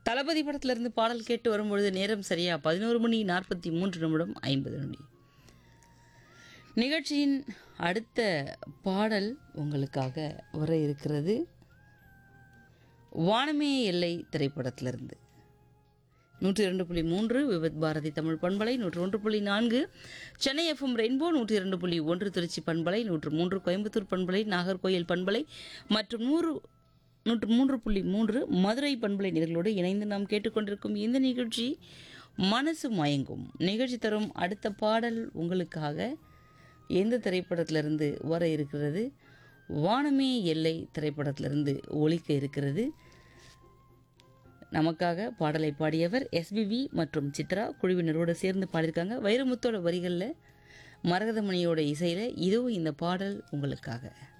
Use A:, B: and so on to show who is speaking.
A: தளபதி படத்திலிருந்து பாடல் கேட்டு வரும்பொழுது நேரம் சரியா பதினோரு மணி நாற்பத்தி மூன்று நிமிடம் ஐம்பது நொடி நிகழ்ச்சியின் அடுத்த பாடல் உங்களுக்காக வர இருக்கிறது வானமே எல்லை திரைப்படத்திலிருந்து நூற்றி இரண்டு புள்ளி மூன்று விபத் பாரதி தமிழ் பண்பலை நூற்று ஒன்று புள்ளி நான்கு சென்னை எஃப்எம் ரெயின்போ நூற்றி இரண்டு புள்ளி ஒன்று திருச்சி பண்பலை நூற்று மூன்று கோயம்புத்தூர் பண்பலை நாகர்கோயில் பண்பலை மற்றும் நூறு நூற்று மூன்று புள்ளி மூன்று மதுரை பண்பலை நிகழ்களோடு இணைந்து நாம் கேட்டுக்கொண்டிருக்கும் இந்த நிகழ்ச்சி மனசு மயங்கும் நிகழ்ச்சி தரும் அடுத்த பாடல் உங்களுக்காக எந்த திரைப்படத்திலிருந்து வர இருக்கிறது வானமே எல்லை திரைப்படத்திலிருந்து ஒலிக்க இருக்கிறது நமக்காக பாடலை பாடியவர் எஸ்பிபி மற்றும் சித்ரா குழுவினரோடு சேர்ந்து பாடியிருக்காங்க வைரமுத்தோட வரிகளில் மரகதமணியோட இசையில் இதோ இந்த பாடல் உங்களுக்காக